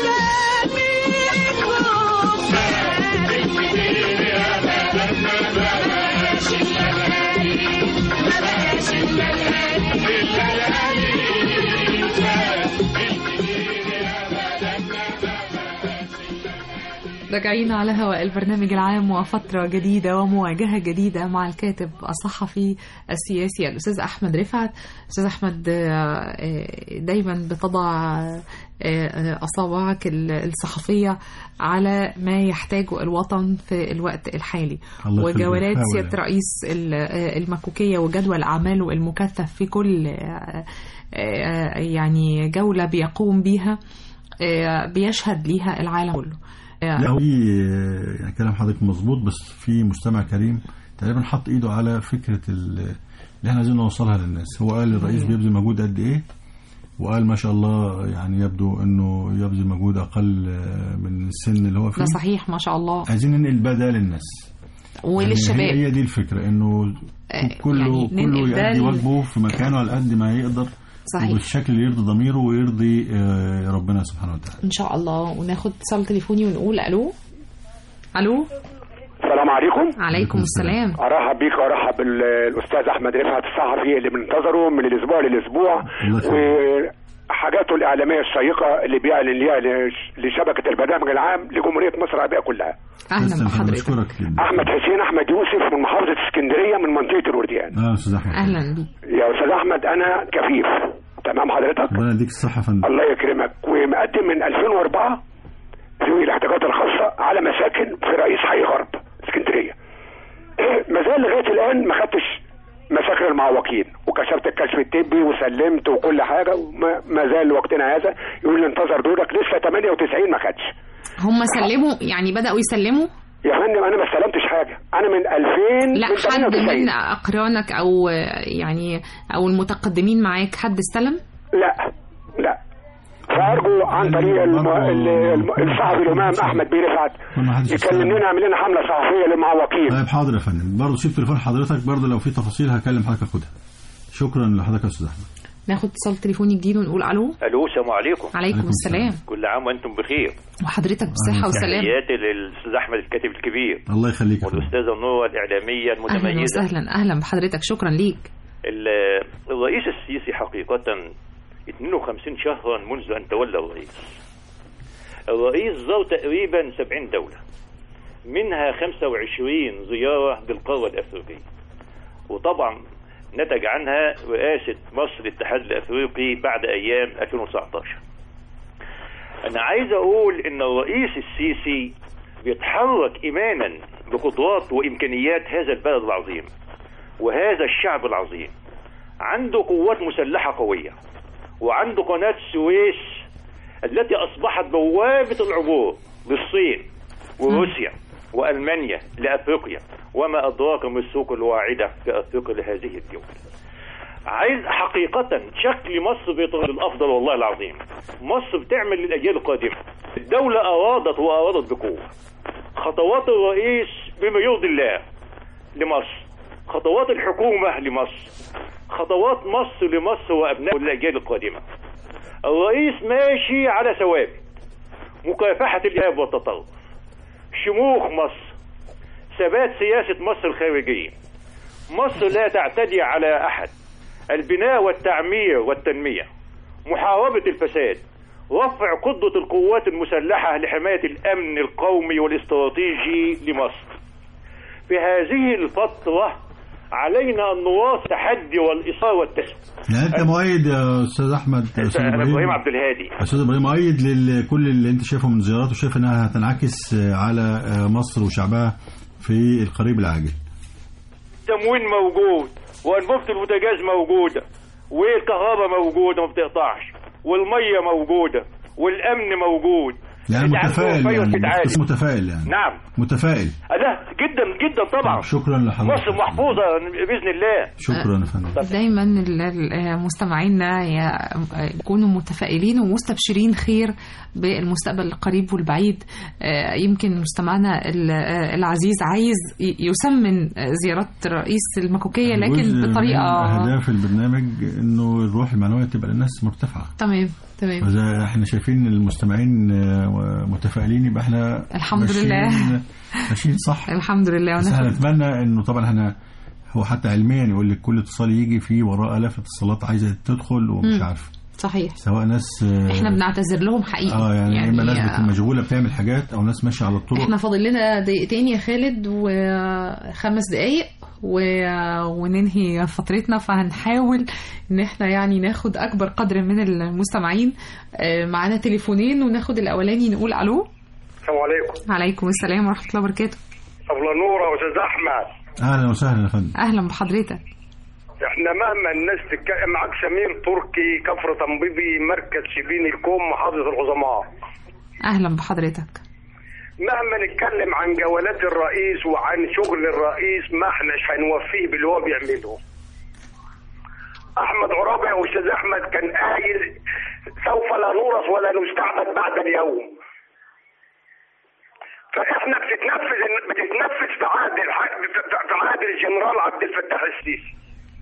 راجعين على هواء البرنامج العام وفترة جديدة ومواجهة جديدة مع الكاتب الصحفي السياسي الأستاذ أحمد رفعت أستاذ أحمد آه، آه، دايما بتضع آه، أصابعك ال- الصحفية على ما يحتاجه الوطن في الوقت الحالي الله يخليك. وجولات حاول سيادة رئيس ال- آه، المكوكية وجدول أعماله المكثف في كل آه، آه، يعني جولة بيقوم بيها آه، بيشهد ليها العالم كله لا هو في يعني كلام حضرتك مظبوط بس في مستمع كريم تقريبا حط ايده على فكره ال- اللي احنا عايزين نوصلها للناس هو قال الرئيس بيبذل مجهود قد ايه وقال ما شاء الله يعني يبدو انه يبذل مجهود اقل آه، من السن اللي هو فيه ده صحيح ما شاء الله عايزين ننقل بقى ده للناس وللشباب يعني هي, هي دي الفكره انه كله يعني كله ننقل ده يؤدي ل- واجبه في مكانه على قد ما يقدر صحيح. وبالشكل اللي يرضي ضميره ويرضي آه، ربنا سبحانه وتعالى ان شاء الله وناخد اتصال تليفوني ونقول الو الو السلام عليكم عليكم السلام ارحب بيك وارحب بالاستاذ احمد رفعت الصحفي اللي بننتظره من الاسبوع للاسبوع وحاجاته الاعلاميه الشيقه اللي بيعلن ليها لش- لشبكه البرنامج العام لجمهوريه مصر العربيه كلها اهلا بحضرتك احمد حسين احمد يوسف من محافظه اسكندريه من منطقه الورديان اه استاذ احمد اهلا بيك يا استاذ احمد انا كفيف تمام حضرتك ربنا يديك الصحه يا فندم الله يكرمك ومقدم من 2004 ذوي الاحتياجات الخاصه على مساكن في رئيس حي غرب اسكندريه ما زال لغايه الان ما خدتش مساكن المعوقين وكشفت الكشف الطبي وسلمت وكل حاجه وما ما زال وقتنا هذا يقول لي انتظر دورك لسه 98 ما خدش هم سلموا يعني بدأوا يسلموا يا فندم انا ما استلمتش حاجه انا من 2000 لا من حد 98. من أقرانك أو يعني أو المتقدمين معاك حد استلم لا لا فارجو عن طريق الم... ال- الم- الصحفي الامام احمد بيه رفعت يكلم لنا يعمل لنا حمله صحفيه للمعوقين طيب حاضر يا فندم برضه سيب تليفون حضرتك برضه لو في تفاصيل هكلم حضرتك اخدها شكرا لحضرتك يا استاذ احمد ناخد اتصال تليفوني جديد ونقول ألو الو السلام عليكم عليكم السلام كل عام وانتم بخير وحضرتك بصحة وسلام تحياتي للاستاذ احمد الكاتب الكبير الله يخليك يا فندم. والاستاذه نور الاعلاميه أهلا المتميزه وسهلا أهلا بحضرتك شكرا ليك ال- الرئيس السيسي حقيقه 52 شهرا منذ ان تولى الرئيس الرئيس زار تقريبا 70 دوله منها 25 زياره بالقاره الافريقيه وطبعا نتج عنها رئاسه مصر الاتحاد الافريقي بعد ايام 2019 انا عايز اقول ان الرئيس السيسي بيتحرك ايمانا بقدرات وامكانيات هذا البلد العظيم وهذا الشعب العظيم عنده قوات مسلحه قويه وعنده قناه السويس التي اصبحت بوابه العبور للصين وروسيا والمانيا لافريقيا وما ادراك ما السوق الواعده في افريقيا لهذه الدول عايز حقيقة شكل مصر بيتغير للأفضل والله العظيم مصر بتعمل للأجيال القادمة الدولة أرادت وأرادت بقوة خطوات الرئيس بما يرضي الله لمصر خطوات الحكومة لمصر خطوات مصر لمصر وأبنائه للأجيال القادمة الرئيس ماشي على ثوابت مكافحة الإرهاب والتطرف شموخ مصر ثبات سياسة مصر الخارجية مصر لا تعتدي على أحد البناء والتعمير والتنمية محاربة الفساد رفع قدرة القوات المسلحة لحماية الأمن القومي والاستراتيجي لمصر في هذه الفترة علينا أن نواصل التحدي والإصرار والتسويق يعني انت مؤيد يا استاذ احمد استاذ أنا إبراهيم عبد الهادي استاذ ابراهيم مؤيد لكل اللي انت شايفه من زيارات وشايف انها هتنعكس على مصر وشعبها في القريب العاجل التموين موجود وانبوبة البوتاجاز موجودة والكهرباء موجودة ما بتقطعش والمية موجودة والأمن موجود يعني أنت عارف متفائل الفيروس يعني بيتعالج. بس متفائل يعني نعم متفائل لا جدا جدا طبعا شكرا لحضرتك مصر محفوظة بإذن الله شكرا يا فندم دايما ال- ال- مستمعينا ي- يكونوا متفائلين ومستبشرين خير بالمستقبل القريب والبعيد آه، يمكن مستمعنا ال- آه، العزيز عايز ي- يسمن زيارات الرئيس المكوكية جزء لكن من بطريقة اهداف البرنامج انه الروح المعنويه تبقى للناس مرتفعه تمام تمام فإذا احنا شايفين المستمعين آه، متفائلين يبقى احنا الحمد ماشيين- لله. ماشيين صح الحمد لله بس احنا وناخد نتمنى انه طبعا احنا هو حتى علميا يقول لك كل اتصال يجي فيه وراه الاف اتصالات عايزه تدخل ومش مم. عارفه صحيح سواء ناس آه، احنا بنعتذر لهم حقيقي اه يعني, يعني اما ناس آه، بتبقى مشغوله بتعمل حاجات او ناس ماشيه على الطرق احنا فاضل لنا دقيقتين يا خالد وخمس دقايق و... وننهي فترتنا فهنحاول ان احنا يعني ناخد اكبر قدر من المستمعين آه، معانا تليفونين وناخد الاولاني نقول الو السلام عليكم عليكم السلام ورحمه الله وبركاته ابله نوره واستاذ احمد اهلا وسهلا يا فندم اهلا بحضرتك احنا مهما الناس تتكلم معاك سمير تركي كفر طنبيبي مركز شبين الكوم محافظه العظماء اهلا بحضرتك مهما نتكلم عن جولات الرئيس وعن شغل الرئيس ما احناش هنوفيه باللي هو بيعمله احمد عرابي او استاذ احمد كان قايل سوف لا نورث ولا نستعبد بعد اليوم فاحنا بتتنفذ بتتنفذ في عهد الح- في عهد الجنرال عبد الفتاح السيسي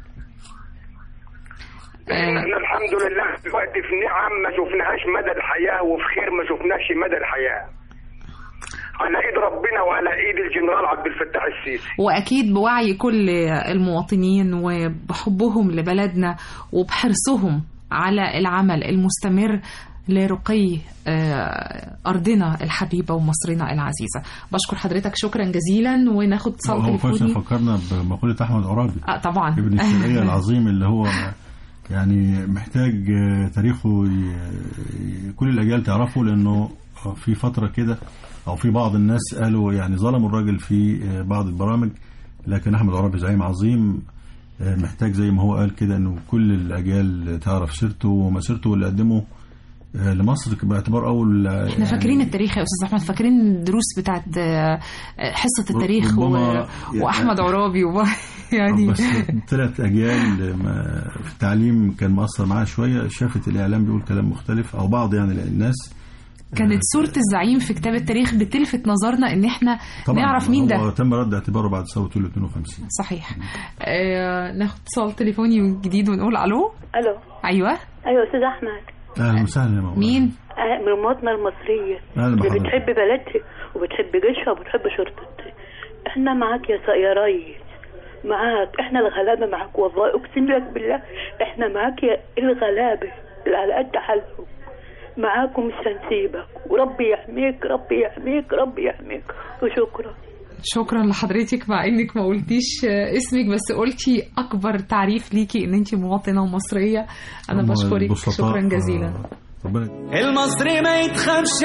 احنا الحمد لله دلوقتي في نعم ما شفناهاش مدى الحياه وفي خير ما شفناش مدى الحياه على ايد ربنا وعلى ايد الجنرال عبد الفتاح السيسي واكيد بوعي كل المواطنين وبحبهم لبلدنا وبحرصهم على العمل المستمر لرقي آه، أرضنا الحبيبة ومصرنا العزيزة بشكر حضرتك شكرا جزيلا وناخد اتصال هو كويس تليفوني فكرنا بمقولة أحمد عرابي آه طبعا ابن الشرقية العظيم اللي هو يعني محتاج آه، تاريخه ي- ي- كل الأجيال تعرفه لأنه آه، في فتره كده او في بعض الناس قالوا يعني ظلموا الراجل في آه، بعض البرامج لكن احمد عرابي زعيم عظيم آه، محتاج زي ما هو قال كده انه كل الاجيال تعرف سيرته ومسيرته واللي قدمه آه، لمصر باعتبار اول احنا فاكرين التاريخ يا استاذ احمد فاكرين الدروس بتاعت آه، آه، حصه التاريخ و... ربما يعني- واحمد عرابي و... يعني بس ثلاث اجيال ما في التعليم كان مأثر معاها شويه شافت الاعلام بيقول كلام مختلف او بعض يعني الناس كانت صوره الزعيم في كتاب التاريخ بتلفت نظرنا ان احنا نعرف مين هو ده تم رد اعتباره بعد ثوره يوليو 52 صحيح آه ناخد اتصال تليفوني جديد ونقول الو الو ايوه ايوه استاذ احمد اهلا وسهلا يا مولانا مين آه، من المواطنه المصريه أهلا اللي بحضرتك. بتحب بلدها وبتحب جيشها وبتحب شرطتها احنا معاك يا س- يا ريس معاك احنا الغلابه معاك والله اقسم لك بالله احنا معاك يا الغلابه اللي على قد حالهم معاك ومش هنسيبك وربي يحميك ربي يحميك ربي يحميك وشكرا شكرا لحضرتك مع انك ما قلتيش آه، اسمك بس قلتي اكبر تعريف ليكي ان انت مواطنه مصريه انا هم بشكرك البسطاء، شكرا جزيلا آه، ربنا المصري ما يتخافش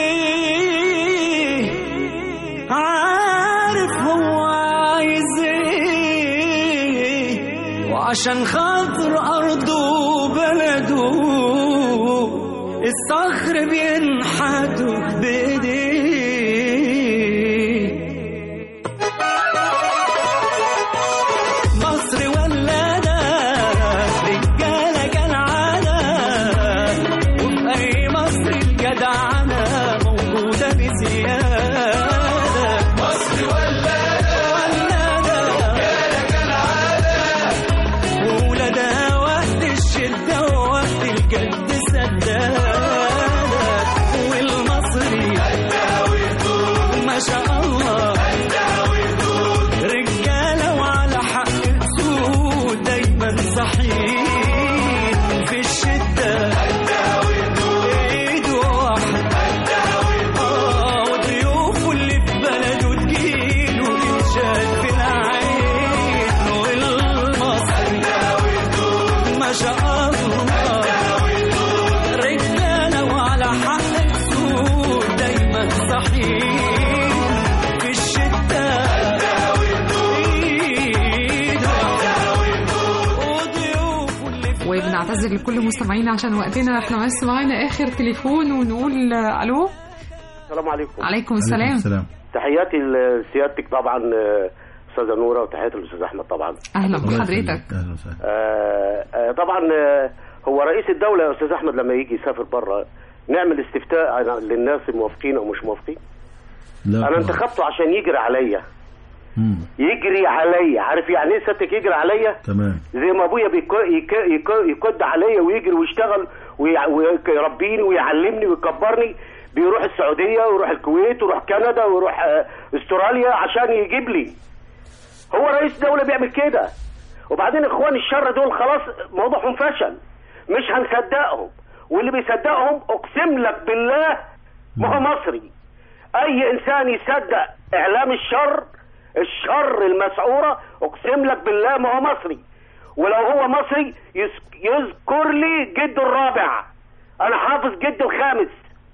عليه عارف هو عايز ايه وعشان خاطر ارضه وبلده الصخر بينحتوا بايديه مصر ولادة رجالة كالعادة وفي أي مصر الجدعنة موجودة بزيادة مصر ولادة ولادة رجالة كالعادة وولادها وقت الشدة ووقت الجد سدادة والمصري ما شاء الله رجالة وعلى حق سود دايما صحيح في الشدة ايد واحدة آه، وضيوفه اللي في بلده تجيله تنشال في العين والمصري ما شاء الله رجالة وعلى حق سود دايما صحيح في الشدة وبنعتذر لكل مستمعينا عشان وقتنا احنا بس معانا اخر تليفون ونقول آه، الو السلام عليكم عليكم السلام تحياتي لسيادتك طبعا آه، استاذه نوره وتحياتي للاستاذ احمد طبعا اهلا بحضرتك اهلا وسهلا آه، آه، طبعا آه، هو رئيس الدوله يا استاذ احمد لما يجي يسافر بره نعمل استفتاء على- للناس الموافقين او مش موافقين لا انا طبعا. انتخبته عشان يجري عليا مم. يجري عليا عارف يعني ايه سيادتك يجري عليا تمام زي ما ابويا بيك- يك- يك- يكد عليا ويجري ويشتغل ويع- ويربيني ويعلمني ويكبرني بيروح السعوديه ويروح الكويت ويروح كندا ويروح آه، استراليا عشان يجيب لي هو رئيس دوله بيعمل كده وبعدين اخوان الشر دول خلاص موضوعهم فشل مش هنصدقهم واللي بيصدقهم اقسم لك بالله ما هو مصري اي انسان يصدق اعلام الشر الشر المسعوره اقسم لك بالله ما هو مصري ولو هو مصري يس- يذكر لي جده الرابع انا حافظ جده الخامس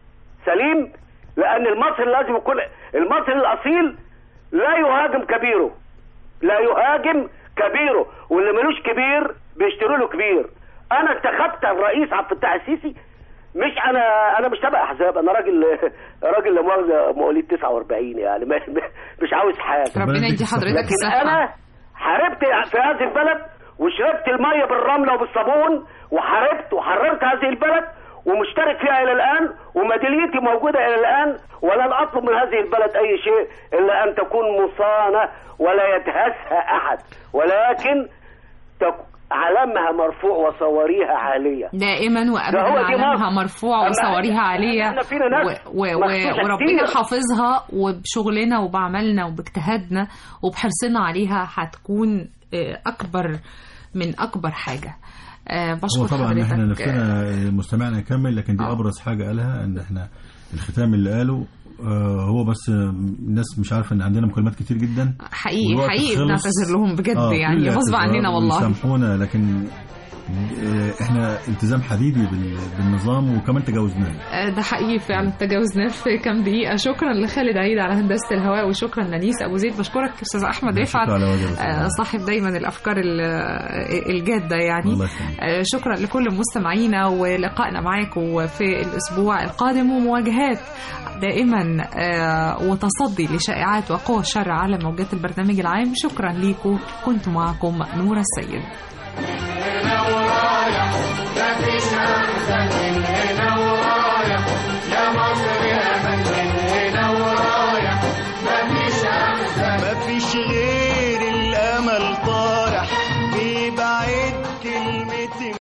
سليم لان المصري لازم يكون المصري الاصيل لا يهاجم كبيره لا يهاجم كبيره واللي ملوش كبير بيشتروا له كبير انا انتخبت الرئيس عبد الفتاح السيسي مش انا انا مش تبع احزاب انا راجل راجل لا مؤاخذه مواليد 49 يعني ما مش عاوز حاجه ربنا يدي حضرتك لكن الصحة. انا حاربت في هذه البلد وشربت الميه بالرمله وبالصابون وحاربت وحررت هذه البلد ومشترك فيها الى الان وميداليتي موجوده الى الان ولن اطلب من هذه البلد اي شيء الا ان تكون مصانه ولا يدهسها احد ولكن تك- علمها مرفوع وصواريها عاليه دائما ده وابدا هو دي علمها مصر. مرفوع أما وصواريها عاليه إحنا فينا ناس و- و- و- مخصوصة وربنا كتير. حافظها وبشغلنا وبعملنا وباجتهادنا وبحرصنا عليها هتكون آه، اكبر من اكبر حاجه آه، هو بشكر طبعا حضرتك احنا نفسنا مستمعنا يكمل لكن دي ابرز حاجه قالها ان احنا الختام اللي قاله آه، هو بس آه، الناس مش عارفه ان عندنا مكالمات كتير جدا حقيقي والوقت حقيقي خلص. بنعتذر لهم بجد آه، يعني كل غصب عننا اعتذار والله ويسامحونا لكن آه، احنا التزام حديدي بال- بالنظام وكمان تجاوزناه آه، ده حقيقي فعلا تجاوزناه في كام دقيقة شكرا لخالد عيد على هندسة الهواء وشكرا لنيس أبو زيد بشكرك أستاذ أحمد لا، رفعت شكرا على واجب يا آه، أستاذ. صاحب دايما الأفكار ال- آه، الجادة يعني الله يخليك. آه، شكرا لكل مستمعينا ولقائنا معاكم في الأسبوع القادم ومواجهات دائما آه، وتصدي لشائعات وقوى الشر على موجات البرنامج العام شكرا ليكم كنت معكم نورة السيد